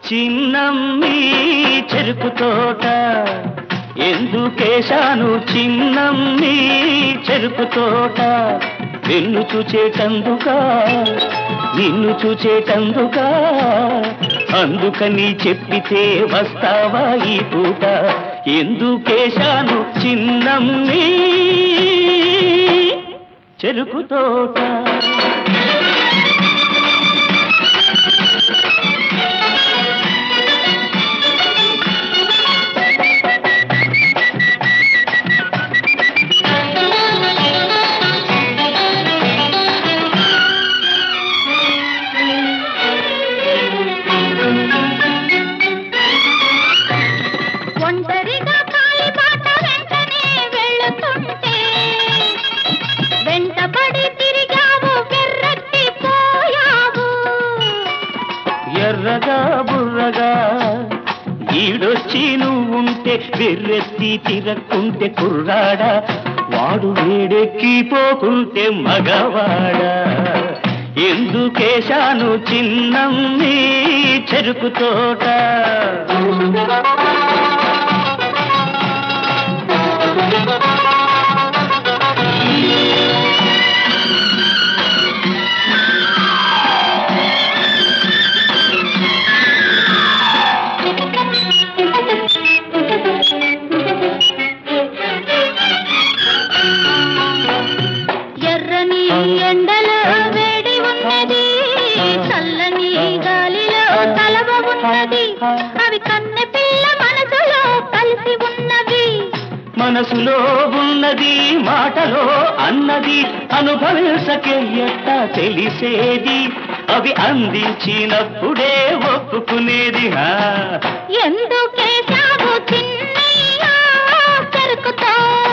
చిన్నమ్మి చెరుకు తోట ఎందుకేశాను చిన్నమ్మి చెరుకు తోట నిన్ను చూచేటందుకా నిన్ను చూచేటందుకా అందుకని చెప్పితే వస్తావా ఈ పూట ఎందుకేశాను చిన్నమ్మి చెరుకు తోట ఒంటరిగా కాలిబాట వెంటనే వెళుతుంటే వెంటబడి తిరిగావు వెర్రెత్తి పోయావు ఎర్రగా బుర్రగా ఈడొచ్చి నువ్వుంటే వెర్రెత్తి తిరక్కుంటే కుర్రాడా వాడు వేడెక్కి పోకుంటే మగవాడా ఎందుకేశాను చిన్నమ్మి చెరుకు తోట ఎర్రని ఎండలో వేడి ఉన్నది చల్లని గాలిలో కలవ ఉన్నది అవి కన్నె పిల్ల మనసులో కలిసి ఉన్నవి మనసులో ఉన్నది మాటలో అన్నది అనుభవించకే ఎట్ట తెలిసేది అవి అందించినప్పుడే ఒప్పుకునేది హా ఎందుకే సాగు చిన్నయ్య చెరుకు తోట